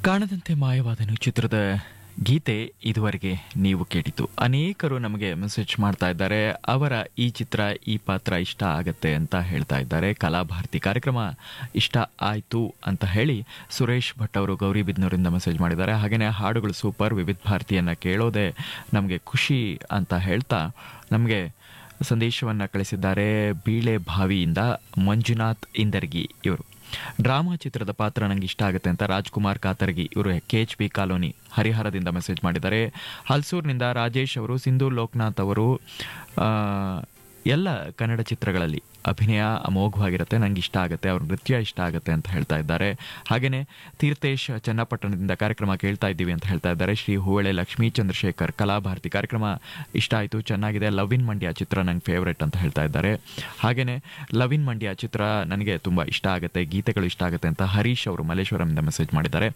ಕಾಣದಂತೆ ಮಾಯವಾದನು ಚಿತ್ರದ ಗೀತೆ ಇದುವರೆಗೆ ನೀವು ಕೇಳಿತು ಅನೇಕರು ನಮಗೆ ಮೆಸೇಜ್ ಮಾಡ್ತಾ ಇದ್ದಾರೆ ಅವರ ಈ ಚಿತ್ರ ಈ ಪಾತ್ರ ಇಷ್ಟ ಆಗತ್ತೆ ಅಂತ ಹೇಳ್ತಾ ಇದ್ದಾರೆ ಕಲಾಭಾರತಿ ಕಾರ್ಯಕ್ರಮ ಇಷ್ಟ ಆಯ್ತು ಅಂತ ಹೇಳಿ ಸುರೇಶ್ ಭಟ್ ಅವರು ಗೌರಿಬಿದ್ನೂರಿಂದ ಮೆಸೇಜ್ ಮಾಡಿದ್ದಾರೆ ಹಾಗೆಯೇ ಹಾಡುಗಳು ಸೂಪರ್ ವಿವಿಧ ಭಾರತಿಯನ್ನ ಕೇಳೋದೇ ನಮಗೆ ಖುಷಿ ಅಂತ ಹೇಳ್ತಾ ನಮಗೆ ಸಂದೇಶವನ್ನ ಕಳಿಸಿದ್ದಾರೆ ಬೀಳೆ ಬಾವಿಯಿಂದ ಮಂಜುನಾಥ್ ಇಂದರ್ಗಿ ಇವರು ಡ್ರಾಮಾ ಚಿತ್ರದ ಪಾತ್ರ ನಂಗೆ ಇಷ್ಟ ಆಗುತ್ತೆ ಅಂತ ರಾಜ್ಕುಮಾರ್ ಕಾತರ್ಗಿ ಇವರು ಕೆ ಎಚ್ ಪಿ ಕಾಲೋನಿ ಹರಿಹರದಿಂದ ಮೆಸೇಜ್ ಮಾಡಿದ್ದಾರೆ ಹಲ್ಸೂರ್ನಿಂದ ರಾಜೇಶ್ ಅವರು ಸಿಂಧು ಲೋಕನಾಥ್ ಅವರು ಆ, ಎಲ್ಲ ಕನ್ನಡ ಚಿತ್ರಗಳಲ್ಲಿ ಅಭಿನಯ ಅಮೋಘವಾಗಿರುತ್ತೆ ನಂಗೆ ಇಷ್ಟ ಆಗುತ್ತೆ ಅವ್ರ ನೃತ್ಯ ಇಷ್ಟ ಆಗುತ್ತೆ ಅಂತ ಹೇಳ್ತಾ ಇದ್ದಾರೆ ಹಾಗೆಯೇ ತೀರ್ಥೇಶ್ ಚನ್ನಪಟ್ಟಣದಿಂದ ಕಾರ್ಯಕ್ರಮ ಕೇಳ್ತಾ ಇದ್ದೀವಿ ಅಂತ ಹೇಳ್ತಾ ಇದ್ದಾರೆ ಶ್ರೀ ಹೂವಳೆ ಲಕ್ಷ್ಮೀ ಚಂದ್ರಶೇಖರ್ ಕಲಾಭಾರತಿ ಕಾರ್ಯಕ್ರಮ ಇಷ್ಟ ಆಯಿತು ಚೆನ್ನಾಗಿದೆ ಲವ್ ಇನ್ ಮಂಡ್ಯ ಚಿತ್ರ ನಂಗೆ ಫೇವ್ರೆಟ್ ಅಂತ ಹೇಳ್ತಾ ಇದ್ದಾರೆ ಹಾಗೆಯೇ ಲವ್ ಇನ್ ಮಂಡ್ಯ ಚಿತ್ರ ನನಗೆ ತುಂಬ ಇಷ್ಟ ಆಗುತ್ತೆ ಗೀತೆಗಳು ಇಷ್ಟ ಆಗುತ್ತೆ ಅಂತ ಹರೀಶ್ ಅವರು ಮಲ್ಲೇಶ್ವರಂಯಿಂದ ಮೆಸೇಜ್ ಮಾಡಿದ್ದಾರೆ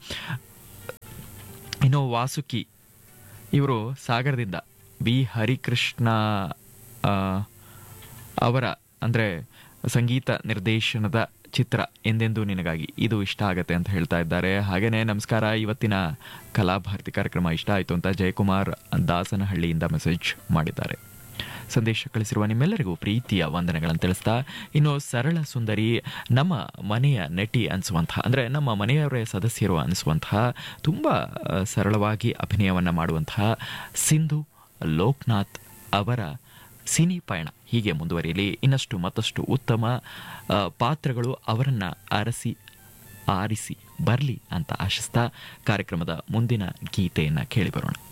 ಇನ್ನು ವಾಸುಕಿ ಇವರು ಸಾಗರದಿಂದ ಬಿ ಹರಿಕೃಷ್ಣ ಆ, ಅವರ ಅಂದರೆ ಸಂಗೀತ ನಿರ್ದೇಶನದ ಚಿತ್ರ ಎಂದೆಂದೂ ನಿನಗಾಗಿ ಇದು ಇಷ್ಟ ಆಗತ್ತೆ ಅಂತ ಹೇಳ್ತಾ ಇದ್ದಾರೆ ಹಾಗೆಯೇ ನಮಸ್ಕಾರ ಇವತ್ತಿನ ಕಲಾಭಾರತಿ ಕಾರ್ಯಕ್ರಮ ಇಷ್ಟ ಆಯಿತು ಅಂತ ಜಯಕುಮಾರ್ ದಾಸನಹಳ್ಳಿಯಿಂದ ಮೆಸೇಜ್ ಮಾಡಿದ್ದಾರೆ ಸಂದೇಶ ಕಳಿಸಿರುವ ನಿಮ್ಮೆಲ್ಲರಿಗೂ ಪ್ರೀತಿಯ ವಂದನೆಗಳನ್ನು ತಿಳಿಸ್ತಾ ಇನ್ನು ಸರಳ ಸುಂದರಿ ನಮ್ಮ ಮನೆಯ ನಟಿ ಅನಿಸುವಂತಹ ಅಂದರೆ ನಮ್ಮ ಮನೆಯವರೇ ಸದಸ್ಯರು ಅನಿಸುವಂತಹ ತುಂಬ ಆ, ಸರಳವಾಗಿ ಅಭಿನಯವನ್ನು ಮಾಡುವಂತಹ ಸಿಂಧು ಲೋಕನಾಥ್ ಅವರ ಸಿನಿ ಪಯಣ ಹೀಗೆ ಮುಂದುವರಿಯಲಿ ಇನ್ನಷ್ಟು ಮತ್ತಷ್ಟು ಉತ್ತಮ ಆ, ಪಾತ್ರಗಳು ಅವರನ್ನು ಅರಸಿ ಆರಿಸಿ ಬರಲಿ ಅಂತ ಆಶಿಸ್ತಾ ಕಾರ್ಯಕ್ರಮದ ಮುಂದಿನ ಗೀತೆಯನ್ನು ಕೇಳಿ ಬರೋಣ